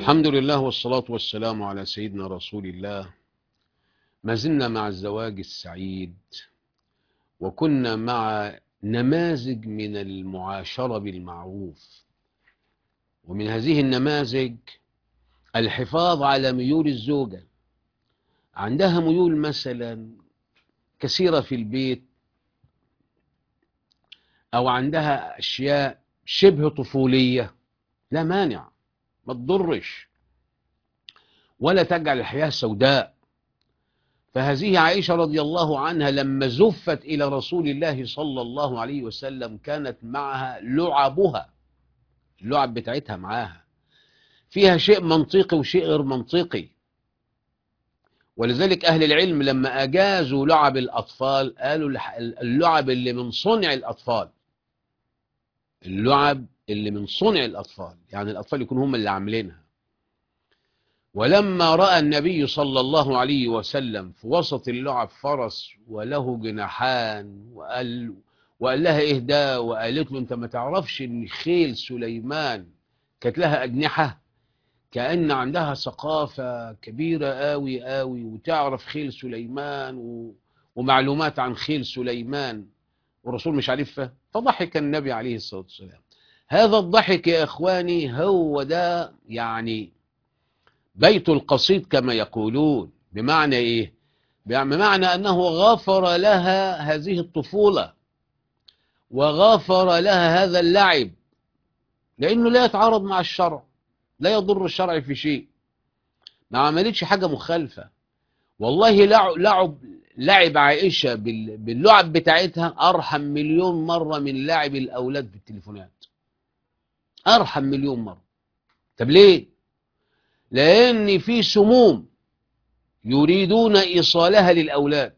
الحمد لله والصلاة والسلام على سيدنا رسول الله ما زلنا مع الزواج السعيد وكنا مع نماذج من المعاشرة بالمعروف ومن هذه النماذج الحفاظ على ميول الزوجة عندها ميول مثلا كثيرة في البيت أو عندها أشياء شبه طفولية لا مانع ما تضرش ولا تجعل الحياة سوداء فهذه عائشة رضي الله عنها لما زفت إلى رسول الله صلى الله عليه وسلم كانت معها لعبها اللعب بتاعتها معاها فيها شيء منطقي وشيء غير منطقي ولذلك أهل العلم لما أجازوا لعب الأطفال قالوا اللعب اللي من صنع الأطفال اللعب اللي من صنع الأطفال يعني الأطفال يكونوا هم اللي عاملينها ولما رأى النبي صلى الله عليه وسلم في وسط اللعب فرس وله جناحان وقال, وقال لها إيه ده وقالت له أنت ما تعرفش إن خيل سليمان كانت لها أجنحة كأن عندها ثقافة كبيرة قوي قوي وتعرف خيل سليمان و... ومعلومات عن خيل سليمان والرسول مش عارفها فضحك النبي عليه الصلاة والسلام هذا الضحك يا إخواني هو ده يعني بيت القصيد كما يقولون بمعنى إيه بمعنى أنه غفر لها هذه الطفولة وغفر لها هذا اللعب لأنه لا يتعارض مع الشرع لا يضر الشرع في شيء ما عملتش حاجة مخالفة والله لعب, لعب, لعب عائشة باللعب بتاعتها أرحم مليون مرة من لعب الأولاد بالتليفونات أرحم مليون مرة طب ليه لأن في سموم يريدون إيصالها للأولاد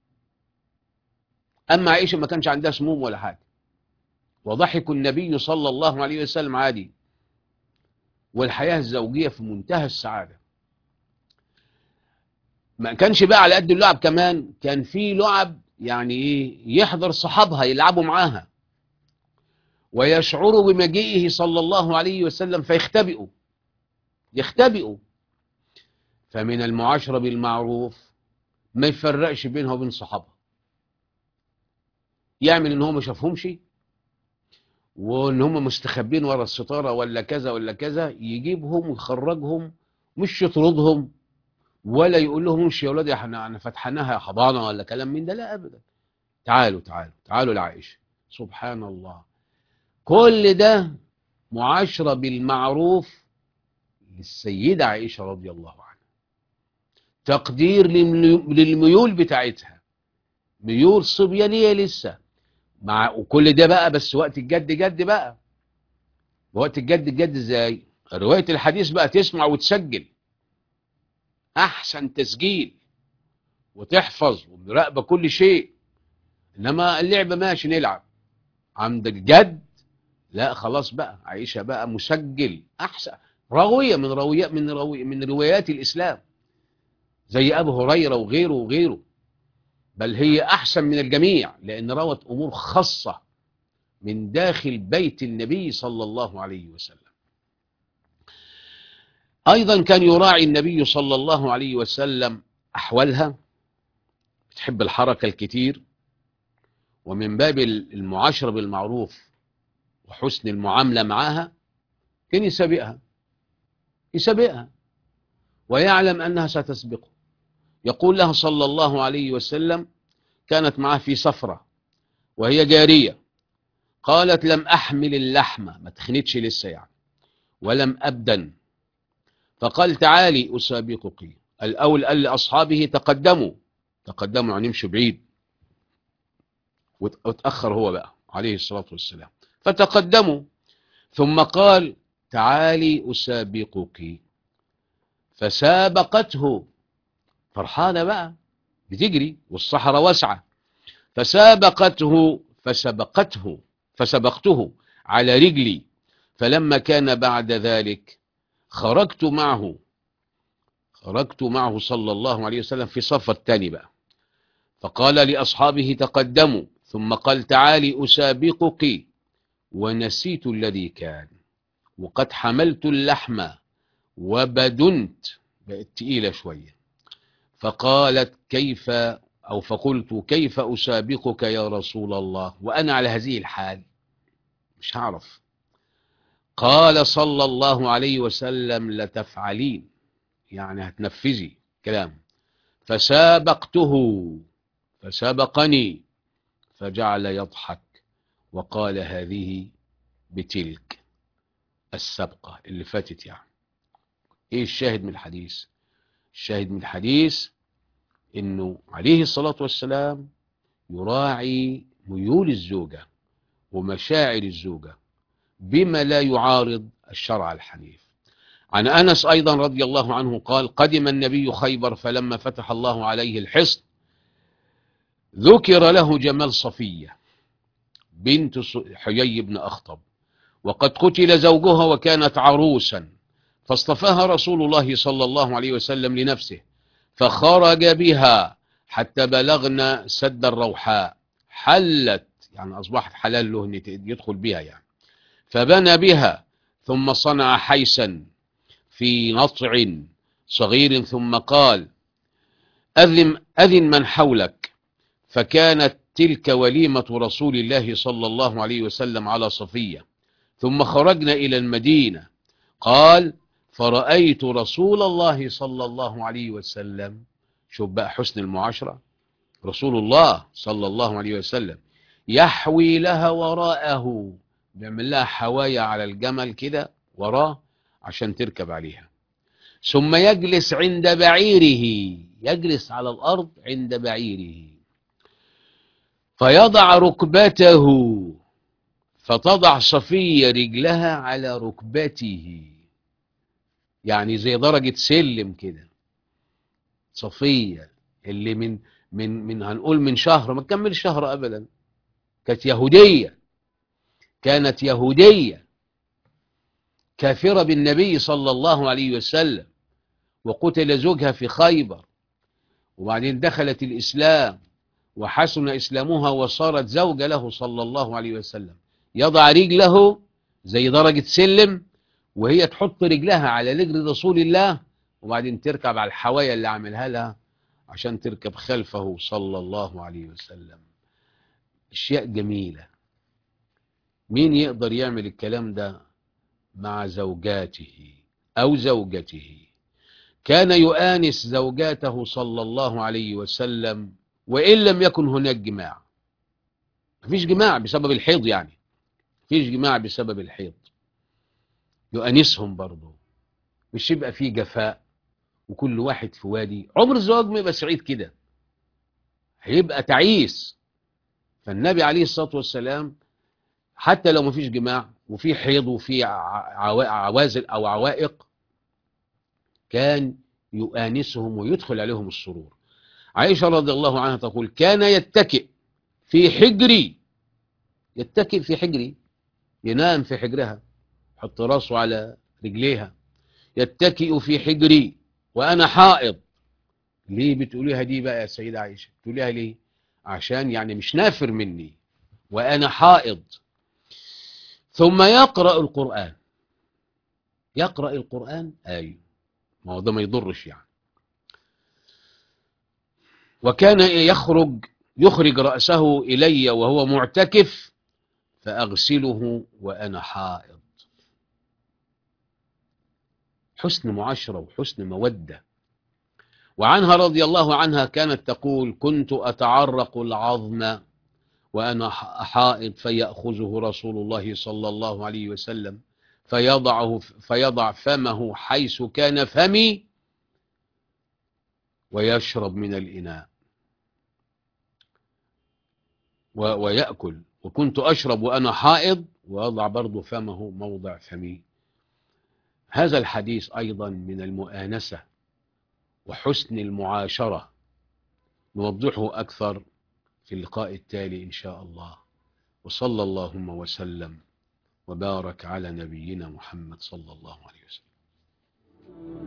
أما عائشة ما كانش عندها سموم ولا حاجة وضحك النبي صلى الله عليه وسلم عادي والحياة الزوجية في منتهى السعادة ما كانش بقى على قد اللعب كمان كان في لعب يعني ايه يحضر صحابها يلعبوا معاها ويشعروا بمجيئه صلى الله عليه وسلم فيختبئوا يختبئوا فمن المعاشرة بالمعروف ما يفرقش بينها وبين صحابها يعمل ان هو ما شافهمش وان هم مستخبين ورا الستاره ولا كذا ولا كذا يجيبهم ويخرجهم مش يطردهم ولا يقول لهم امشي يا ولاد احنا انا فتحناها حضانه ولا كلام من ده لا ابدا تعالوا تعالوا تعالوا لعائشه سبحان الله كل ده معاشره بالمعروف للسيده عائشه رضي الله عنها تقدير للميول بتاعتها ميول صبيانيه لسه مع وكل ده بقى بس وقت الجد جد بقى وقت الجد الجد ازاي رواية الحديث بقى تسمع وتسجل احسن تسجيل وتحفظ ومراقبة كل شيء انما اللعبة ماشي نلعب عند الجد لا خلاص بقى عيشة بقى مسجل احسن راوية من راوية من راوية من روايات الاسلام زي ابو هريرة وغيره وغيره بل هي أحسن من الجميع لأن روت أمور خاصة من داخل بيت النبي صلى الله عليه وسلم أيضا كان يراعي النبي صلى الله عليه وسلم أحوالها بتحب الحركة الكتير ومن باب المعاشرة بالمعروف وحسن المعاملة معها كان يسابقها يسابقها ويعلم أنها ستسبقه يقول لها صلى الله عليه وسلم كانت معه في سفرة وهي جارية قالت لم أحمل اللحمة ما تخنتش لسه يعني ولم أبدن فقال تعالي أسابقك الأول قال لأصحابه تقدموا تقدموا يعني يمشوا بعيد وتأخر هو بقى عليه الصلاة والسلام فتقدموا ثم قال تعالي أسابقك فسابقته فرحانة بقى بتجري والصحراء واسعة فسابقته فسبقته فسبقته على رجلي فلما كان بعد ذلك خرجت معه خرجت معه صلى الله عليه وسلم في صف الثاني بقى فقال لأصحابه تقدموا ثم قال تعالي أسابقك ونسيت الذي كان وقد حملت اللحم وبدنت بقت تقيلة شوية فقالت كيف أو فقلت كيف أسابقك يا رسول الله وأنا على هذه الحال مش هعرف قال صلى الله عليه وسلم لتفعلين يعني هتنفذي كلام فسابقته فسبقني فجعل يضحك وقال هذه بتلك السبقة اللي فاتت يعني ايه الشاهد من الحديث الشاهد من الحديث انه عليه الصلاة والسلام يراعي ميول الزوجة ومشاعر الزوجة بما لا يعارض الشرع الحنيف عن أنس أيضا رضي الله عنه قال قدم النبي خيبر فلما فتح الله عليه الحصن ذكر له جمال صفية بنت حيي بن أخطب وقد قتل زوجها وكانت عروسا فاصطفاها رسول الله صلى الله عليه وسلم لنفسه فخرج بها حتى بلغنا سد الروحاء حلت يعني أصبحت حلال له أن يدخل بها يعني فبنى بها ثم صنع حيسا في نطع صغير ثم قال أذن, أذن من حولك فكانت تلك وليمة رسول الله صلى الله عليه وسلم على صفية ثم خرجنا إلى المدينة قال فرأيت رسول الله صلى الله عليه وسلم شوف بقى حسن المعاشرة رسول الله صلى الله عليه وسلم يحوي لها وراءه بيعمل لها حوايا على الجمل كده وراه عشان تركب عليها ثم يجلس عند بعيره يجلس على الأرض عند بعيره فيضع ركبته فتضع صفية رجلها على ركبته يعني زي درجة سلم كده صفية اللي من من من هنقول من شهر ما تكمل شهر أبدا كانت يهودية كانت يهودية كافرة بالنبي صلى الله عليه وسلم وقتل زوجها في خيبر وبعدين دخلت الإسلام وحسن إسلامها وصارت زوجة له صلى الله عليه وسلم يضع رجله زي درجة سلم وهي تحط رجلها على رجل رسول الله وبعدين تركب على الحوايا اللي عملها لها عشان تركب خلفه صلى الله عليه وسلم اشياء جميلة مين يقدر يعمل الكلام ده مع زوجاته او زوجته كان يؤانس زوجاته صلى الله عليه وسلم وإن لم يكن هناك جماع مفيش جماع بسبب الحيض يعني مفيش جماع بسبب الحيض يؤنسهم برضه مش يبقى فيه جفاء وكل واحد في وادي عمر الزواج ما يبقى سعيد كده هيبقى تعيس فالنبي عليه الصلاة والسلام حتى لو مفيش جماع وفي حيض وفي عوازل أو عوائق كان يؤانسهم ويدخل عليهم السرور عائشة رضي الله عنها تقول كان يتكئ في حجري يتكئ في حجري ينام في حجرها يحط راسه على رجليها يتكئ في حجري وأنا حائض ليه بتقوليها دي بقى يا سيدة عائشة بتقوليها ليه عشان يعني مش نافر مني وأنا حائض ثم يقرأ القرآن يقرأ القرآن أيوه ما هو ده ما يضرش يعني وكان يخرج يخرج رأسه إلي وهو معتكف فأغسله وأنا حائض حسن معاشرة وحسن مودة وعنها رضي الله عنها كانت تقول كنت أتعرق العظم وأنا حائض فيأخذه رسول الله صلى الله عليه وسلم فيضعه فيضع فمه حيث كان فمي ويشرب من الإناء ويأكل وكنت أشرب وأنا حائض وأضع برضو فمه موضع فمي هذا الحديث أيضا من المؤانسة وحسن المعاشرة نوضحه أكثر في اللقاء التالي إن شاء الله وصلى اللهم وسلم وبارك على نبينا محمد صلى الله عليه وسلم